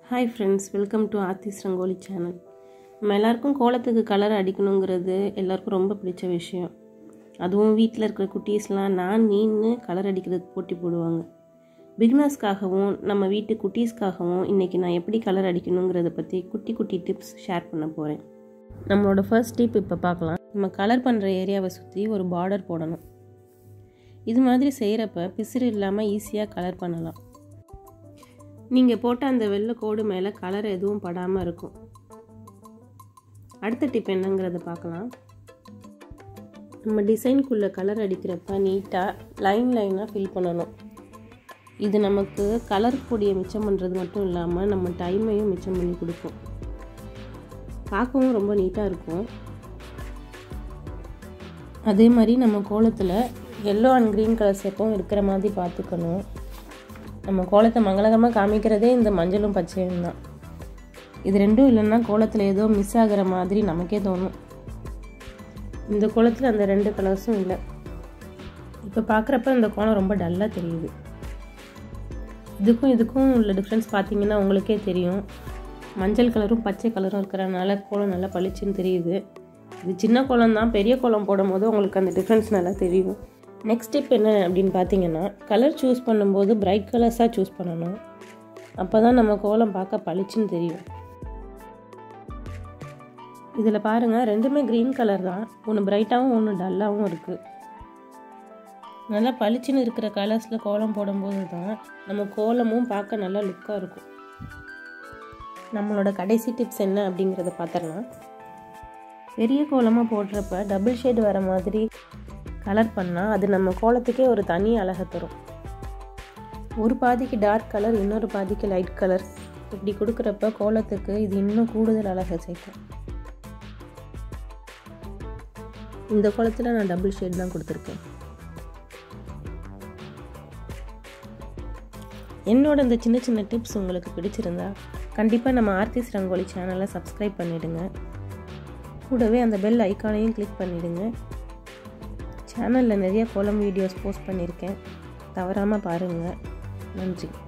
hi friends welcome to Aarthi's rangoli channel நம்ம எல்லாருக்கும் கோலத்துக்கு colour அடிக்கணுங்கிறது எல்லாருக்கும் ரொம்ப பிடிச்ச விஷயம் அதுவும் வீட்டில் இருக்கிற குட்டீஸ்லாம் நான் நீன்னு கலர் அடிக்கிறதுக்கு போட்டி போடுவாங்க பிகினர்ஸ்க்காகவும் நம்ம வீட்டு குட்டீஸ்க்காகவும் இன்றைக்கி நான் எப்படி கலர் அடிக்கணுங்கிறத பற்றி குட்டி குட்டி டிப்ஸ் ஷேர் பண்ண போகிறேன் நம்மளோட ஃபர்ஸ்ட் டிப் இப்போ பார்க்கலாம் நம்ம கலர் பண்ணுற ஏரியாவை சுற்றி ஒரு பார்டர் போடணும் இது மாதிரி செய்கிறப்ப பிசிறு இல்லாமல் ஈஸியாக கலர் பண்ணலாம் நீங்கள் போட்ட அந்த வெள்ளை கோடு மேலே கலர் எதுவும் படாமல் இருக்கும் அடுத்த டிப் என்னங்கிறத பார்க்கலாம் நம்ம டிசைனுக்குள்ளே கலர் அடிக்கிறப்ப நீட்டாக லைன் லைனாக ஃபில் பண்ணணும் இது நமக்கு கலர் பொடியை மிச்சம் பண்ணுறது மட்டும் இல்லாமல் நம்ம டைமையும் மிச்சம் பண்ணி கொடுக்கும் பார்க்கவும் ரொம்ப நீட்டாக இருக்கும் அதே மாதிரி நம்ம கோலத்தில் எல்லோ அண்ட் க்ரீன் கலர்ஸ் எப்பவும் இருக்கிற மாதிரி பார்த்துக்கணும் நம்ம கோலத்தை மங்களகரமாக காமிக்கிறதே இந்த மஞ்சளும் பச்சையும் தான் இது ரெண்டும் இல்லைன்னா கோலத்தில் ஏதோ மிஸ் ஆகிற மாதிரி நமக்கே தோணும் இந்த கோலத்தில் அந்த ரெண்டு கலர்ஸும் இல்லை இப்போ பார்க்குறப்ப இந்த கோலம் ரொம்ப டல்லாக தெரியுது இதுக்கும் இதுக்கும் உள்ள டிஃப்ரென்ஸ் பார்த்தீங்கன்னா உங்களுக்கே தெரியும் மஞ்சள் கலரும் பச்சை கலரும் இருக்கிறனால கோலம் நல்லா பளிச்சுன்னு தெரியுது இது சின்ன கோலம் தான் பெரிய கோலம் போடும் போது உங்களுக்கு அந்த டிஃப்ரென்ஸ் நல்லா தெரியும் நெக்ஸ்ட் ஸ்டெப் என்ன அப்படின்னு பார்த்தீங்கன்னா கலர் சூஸ் பண்ணும்போது பிரைட் கலர்ஸாக சூஸ் பண்ணணும் அப்போ தான் நம்ம கோலம் பார்க்க பளிச்சுன்னு தெரியும் இதில் பாருங்கள் ரெண்டுமே க்ரீன் கலர் தான் ஒன்று பிரைட்டாகவும் ஒன்று டல்லாகவும் இருக்குது நல்லா பளிச்சுன்னு இருக்கிற கலர்ஸில் கோலம் போடும்போது தான் நம்ம கோலமும் பார்க்க நல்லா லுக்காக இருக்கும் நம்மளோட கடைசி டிப்ஸ் என்ன அப்படிங்கிறத பார்த்துடலாம் பெரிய கோலமாக போடுறப்ப டபுள் ஷேட் வர மாதிரி கலர் பண்ணால் அது நம்ம கோலத்துக்கே ஒரு தனி அழகை தரும் ஒரு பாதிக்கு டார்க் கலர் இன்னொரு பாதிக்கு லைட் கலர் இப்படி கொடுக்குறப்ப கோலத்துக்கு இது இன்னும் கூடுதல் அழகை சேர்க்கும் இந்த கோலத்தில் நான் டபுள் ஷேட் தான் கொடுத்துருக்கேன் என்னோட இந்த சின்ன சின்ன டிப்ஸ் உங்களுக்கு பிடிச்சிருந்தா கண்டிப்பாக நம்ம ஆர்த்திஸ் ரங்கோலி சேனலை சப்ஸ்கிரைப் பண்ணிவிடுங்க கூடவே அந்த பெல் ஐக்கானையும் கிளிக் பண்ணிவிடுங்க சேனலில் நிறைய கோலம் வீடியோஸ் போஸ்ட் பண்ணியிருக்கேன் தவறாமல் பாருங்கள் நன்றி